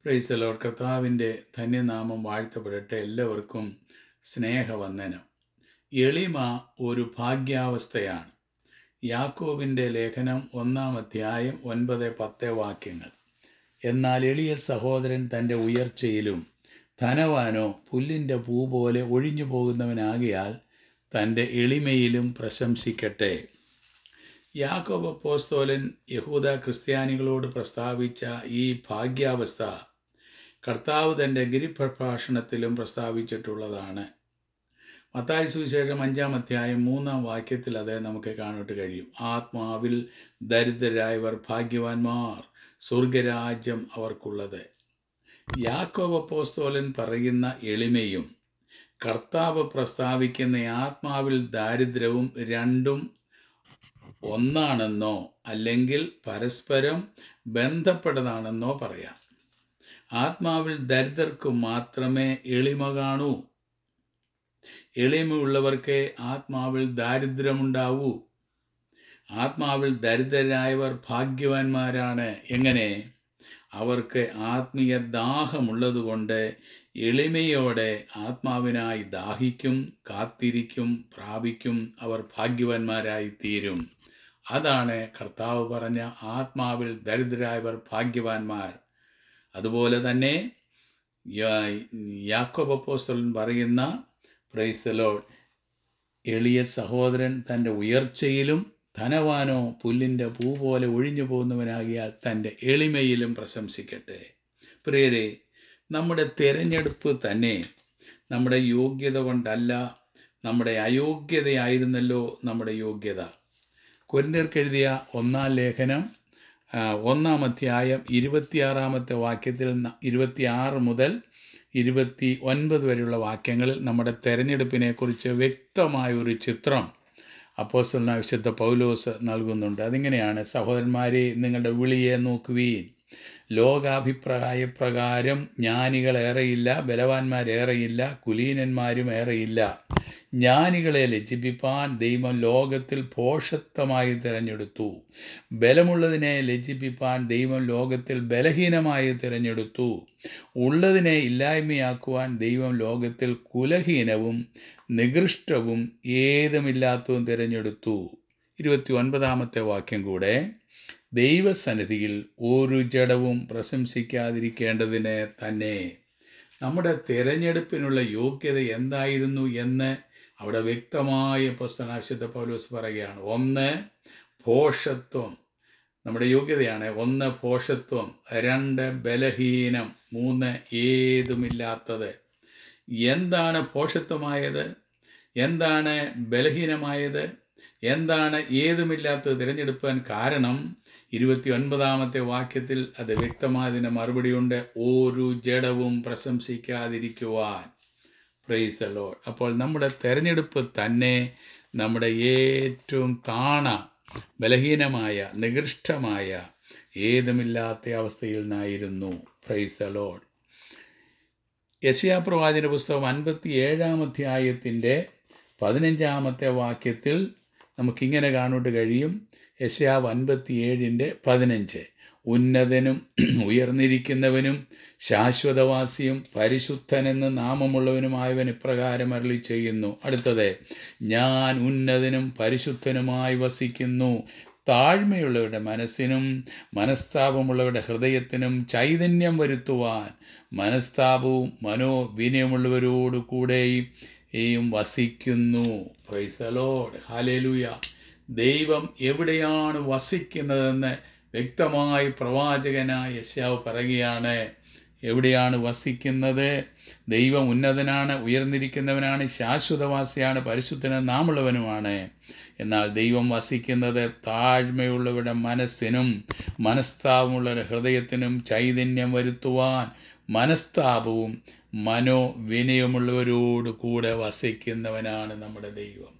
പ്രൈസലോട് കർത്താവിൻ്റെ ധന്യനാമം വാഴ്ത്തപ്പെടട്ടെ എല്ലാവർക്കും സ്നേഹവന്ദനം എളിമ ഒരു ഭാഗ്യാവസ്ഥയാണ് യാക്കോബിൻ്റെ ലേഖനം ഒന്നാം അധ്യായം ഒൻപത് പത്ത് വാക്യങ്ങൾ എന്നാൽ എളിയ സഹോദരൻ തൻ്റെ ഉയർച്ചയിലും ധനവാനോ പുല്ലിൻ്റെ പൂ പോലെ ഒഴിഞ്ഞു പോകുന്നവനാകിയാൽ തൻ്റെ എളിമയിലും പ്രശംസിക്കട്ടെ യാക്കോബ് അപ്പോസ്തോലൻ യഹൂദ ക്രിസ്ത്യാനികളോട് പ്രസ്താവിച്ച ഈ ഭാഗ്യാവസ്ഥ കർത്താവ് തൻ്റെ ഗിരിപ്രഭാഷണത്തിലും പ്രസ്താവിച്ചിട്ടുള്ളതാണ് മത്തായി സുവിശേഷം അഞ്ചാം അധ്യായം മൂന്നാം വാക്യത്തിൽ അത് നമുക്ക് കാണാട്ട് കഴിയും ആത്മാവിൽ ദരിദ്രരായവർ ഭാഗ്യവാന്മാർ സ്വർഗരാജ്യം അവർക്കുള്ളത് യാക്കോബ് അപ്പോസ്തോലൻ പറയുന്ന എളിമയും കർത്താവ് പ്രസ്താവിക്കുന്ന ആത്മാവിൽ ദാരിദ്ര്യവും രണ്ടും ഒന്നാണെന്നോ അല്ലെങ്കിൽ പരസ്പരം ബന്ധപ്പെട്ടതാണെന്നോ പറയാം ആത്മാവിൽ ദരിദ്രർക്ക് മാത്രമേ എളിമ കാണൂ എളിമയുള്ളവർക്ക് ആത്മാവിൽ ദാരിദ്ര്യമുണ്ടാവൂ ആത്മാവിൽ ദരിദ്രരായവർ ഭാഗ്യവാന്മാരാണ് എങ്ങനെ അവർക്ക് ആത്മീയ ദാഹമുള്ളതുകൊണ്ട് എളിമയോടെ ആത്മാവിനായി ദാഹിക്കും കാത്തിരിക്കും പ്രാപിക്കും അവർ ഭാഗ്യവാന്മാരായി തീരും അതാണ് കർത്താവ് പറഞ്ഞ ആത്മാവിൽ ദരിദ്രരായവർ ഭാഗ്യവാന്മാർ അതുപോലെ തന്നെ യാക്കോബ് അപ്പോസ്തലൻ പറയുന്ന പ്രൈസ്തലോ എളിയ സഹോദരൻ തൻ്റെ ഉയർച്ചയിലും ധനവാനോ പുല്ലിൻ്റെ പൂ പോലെ ഒഴിഞ്ഞു പോകുന്നവനാകിയാൽ തൻ്റെ എളിമയിലും പ്രശംസിക്കട്ടെ പ്രിയരെ നമ്മുടെ തിരഞ്ഞെടുപ്പ് തന്നെ നമ്മുടെ യോഗ്യത കൊണ്ടല്ല നമ്മുടെ അയോഗ്യതയായിരുന്നല്ലോ നമ്മുടെ യോഗ്യത കുരിന്തിർക്കെഴുതിയ ഒന്നാം ലേഖനം ഒന്നാം അധ്യായം ഇരുപത്തിയാറാമത്തെ വാക്യത്തിൽ ഇരുപത്തിയാറ് മുതൽ ഇരുപത്തി ഒൻപത് വരെയുള്ള വാക്യങ്ങളിൽ നമ്മുടെ തെരഞ്ഞെടുപ്പിനെക്കുറിച്ച് വ്യക്തമായ ഒരു ചിത്രം അപ്പോസ്റ്റലിന വിശുദ്ധ പൗലോസ് നൽകുന്നുണ്ട് അതിങ്ങനെയാണ് സഹോദരന്മാരെ നിങ്ങളുടെ വിളിയെ നോക്കുവീൻ ലോകാഭിപ്രായ പ്രകാരം ജ്ഞാനികളേറെയില്ല ബലവാന്മാരേറെയില്ല കുലീനന്മാരും ഏറെയില്ല ജ്ഞാനികളെ ലജ്ജിപ്പിപ്പാൻ ദൈവം ലോകത്തിൽ പോഷത്വമായി തിരഞ്ഞെടുത്തു ബലമുള്ളതിനെ ലജ്ജിപ്പിപ്പാൻ ദൈവം ലോകത്തിൽ ബലഹീനമായി തിരഞ്ഞെടുത്തു ഉള്ളതിനെ ഇല്ലായ്മയാക്കുവാൻ ദൈവം ലോകത്തിൽ കുലഹീനവും നികൃഷ്ടവും ഏതുമില്ലാത്തതും തിരഞ്ഞെടുത്തു ഇരുപത്തി ഒൻപതാമത്തെ വാക്യം കൂടെ ദൈവസന്നിധിയിൽ ഒരു ജഡവും പ്രശംസിക്കാതിരിക്കേണ്ടതിന് തന്നെ നമ്മുടെ തിരഞ്ഞെടുപ്പിനുള്ള യോഗ്യത എന്തായിരുന്നു എന്ന് അവിടെ വ്യക്തമായ പുസ്തകാശുദ്ധ പൗലോസ് പറയുകയാണ് ഒന്ന് ഭോഷത്വം നമ്മുടെ യോഗ്യതയാണ് ഒന്ന് ഭോഷത്വം രണ്ട് ബലഹീനം മൂന്ന് ഏതുമില്ലാത്തത് എന്താണ് ഭോഷത്വമായത് എന്താണ് ബലഹീനമായത് എന്താണ് ഏതുമില്ലാത്തത് തിരഞ്ഞെടുപ്പാൻ കാരണം ഇരുപത്തി ഒൻപതാമത്തെ വാക്യത്തിൽ അത് വ്യക്തമായതിന് മറുപടിയുണ്ട് ഒരു ജഡവും പ്രശംസിക്കാതിരിക്കുവാൻ പ്രൈസ് ദ ലോഡ് അപ്പോൾ നമ്മുടെ തെരഞ്ഞെടുപ്പ് തന്നെ നമ്മുടെ ഏറ്റവും താണ ബലഹീനമായ നികൃഷ്ടമായ ഏതുമില്ലാത്ത അവസ്ഥയിൽ നിന്നായിരുന്നു പ്രൈസ് ദ ലോഡ് യശയാപ്രവാചന പുസ്തകം അൻപത്തി ഏഴാം അധ്യായത്തിൻ്റെ പതിനഞ്ചാമത്തെ വാക്യത്തിൽ നമുക്കിങ്ങനെ കാണോട്ട് കഴിയും യശയാവ് അൻപത്തിയേഴിൻ്റെ പതിനഞ്ച് ഉന്നതനും ഉയർന്നിരിക്കുന്നവനും ശാശ്വതവാസിയും പരിശുദ്ധനെന്ന് നാമമുള്ളവനുമായവൻ ഇപ്രകാരം അരളി ചെയ്യുന്നു അടുത്തത് ഞാൻ ഉന്നതനും പരിശുദ്ധനുമായി വസിക്കുന്നു താഴ്മയുള്ളവരുടെ മനസ്സിനും മനസ്താപമുള്ളവരുടെ ഹൃദയത്തിനും ചൈതന്യം വരുത്തുവാൻ മനസ്താപവും മനോവിനയമുള്ളവരോട് കൂടെയും വസിക്കുന്നു പ്രൈസലോഡ് ഹാലേലൂയ ദൈവം എവിടെയാണ് വസിക്കുന്നതെന്ന് വ്യക്തമായി പ്രവാചകനായ യശാവ് പറയുകയാണ് എവിടെയാണ് വസിക്കുന്നത് ദൈവം ഉന്നതനാണ് ഉയർന്നിരിക്കുന്നവനാണ് ശാശ്വതവാസിയാണ് പരിശുദ്ധന നാമുള്ളവനുമാണ് എന്നാൽ ദൈവം വസിക്കുന്നത് താഴ്മയുള്ളവരുടെ മനസ്സിനും മനസ്താപമുള്ളവരുടെ ഹൃദയത്തിനും ചൈതന്യം വരുത്തുവാൻ മനസ്താപവും മനോവിനയമുള്ളവരോട് കൂടെ വസിക്കുന്നവനാണ് നമ്മുടെ ദൈവം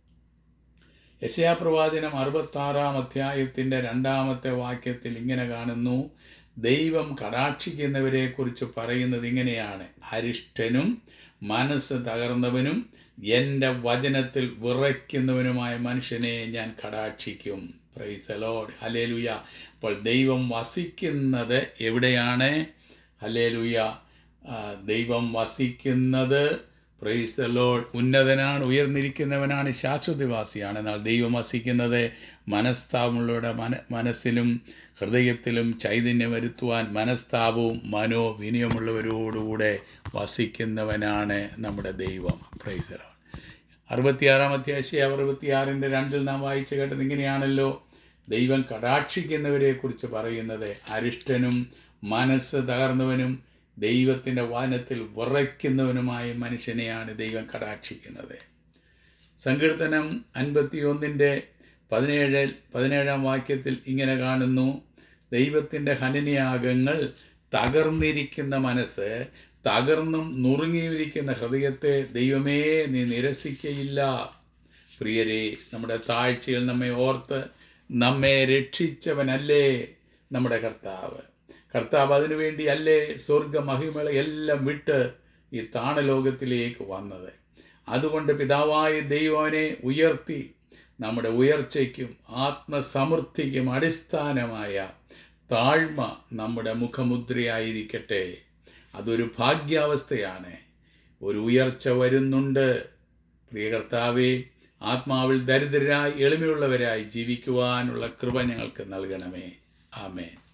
യശയാപ്രവാചനം അറുപത്താറാം അധ്യായത്തിൻ്റെ രണ്ടാമത്തെ വാക്യത്തിൽ ഇങ്ങനെ കാണുന്നു ദൈവം കടാക്ഷിക്കുന്നവരെക്കുറിച്ച് പറയുന്നത് ഇങ്ങനെയാണ് അരിഷ്ടനും മനസ്സ് തകർന്നവനും എൻ്റെ വചനത്തിൽ വിറയ്ക്കുന്നവനുമായ മനുഷ്യനെ ഞാൻ കടാക്ഷിക്കും പ്രൈസ് ലോഡ് ഹലേലുയ അപ്പോൾ ദൈവം വസിക്കുന്നത് എവിടെയാണ് ഹല്ലേലൂയ ആ, ദൈവം വസിക്കുന്നത് പ്രൈസ് ലോഡ് ഉന്നതനാണ് ഉയർന്നിരിക്കുന്നവനാണ് ശാശ്വതവാസിയാണ് എന്നാൽ ദൈവം വസിക്കുന്നത് മനസ്താപമുള്ളവരുടെ മന മനസ്സിലും ഹൃദയത്തിലും ചൈതന്യം വരുത്തുവാൻ മനസ്താപവും മനോവിനയമുള്ളവരോടുകൂടെ വസിക്കുന്നവനാണ് നമ്മുടെ ദൈവം പ്രൈസ് ലോഡ് അറുപത്തിയാറാം അധ്യായം അറുപത്തിയാറിൻ്റെ രണ്ടിൽ നാം വായിച്ചു കേട്ടത് ഇങ്ങനെയാണല്ലോ ദൈവം കടാക്ഷിക്കുന്നവരെ കുറിച്ച് പറയുന്നത് അരിഷ്ടനും മനസ്സ് തകർന്നവനും ദൈവത്തിൻ്റെ വാനത്തിൽ വിറയ്ക്കുന്നവനുമായ മനുഷ്യനെയാണ് ദൈവം കടാക്ഷിക്കുന്നത് സങ്കീർത്തനം അൻപത്തിയൊന്നിൻ്റെ പതിനേഴ് പതിനേഴാം വാക്യത്തിൽ ഇങ്ങനെ കാണുന്നു ദൈവത്തിൻ്റെ ഹനനയാഗങ്ങൾ തകർന്നിരിക്കുന്ന മനസ്സ് തകർന്നും നുറുങ്ങിയിരിക്കുന്ന ഹൃദയത്തെ ദൈവമേ നീ നിരസിക്കയില്ല പ്രിയരെ നമ്മുടെ താഴ്ചയിൽ നമ്മെ ഓർത്ത് നമ്മെ രക്ഷിച്ചവനല്ലേ നമ്മുടെ കർത്താവ് കർത്താവ് അതിനുവേണ്ടി അല്ലേ സ്വർഗ മഹിമകളെ എല്ലാം വിട്ട് ഈ താണലോകത്തിലേക്ക് വന്നത് അതുകൊണ്ട് പിതാവായ ദൈവനെ ഉയർത്തി നമ്മുടെ ഉയർച്ചയ്ക്കും ആത്മസമൃദ്ധിക്കും അടിസ്ഥാനമായ താഴ്മ നമ്മുടെ മുഖമുദ്രയായിരിക്കട്ടെ അതൊരു ഭാഗ്യാവസ്ഥയാണ് ഒരു ഉയർച്ച വരുന്നുണ്ട് പ്രിയ കർത്താവേ ആത്മാവിൽ ദരിദ്രരായി എളിമയുള്ളവരായി ജീവിക്കുവാനുള്ള കൃപ ഞങ്ങൾക്ക് നൽകണമേ ആമേൻ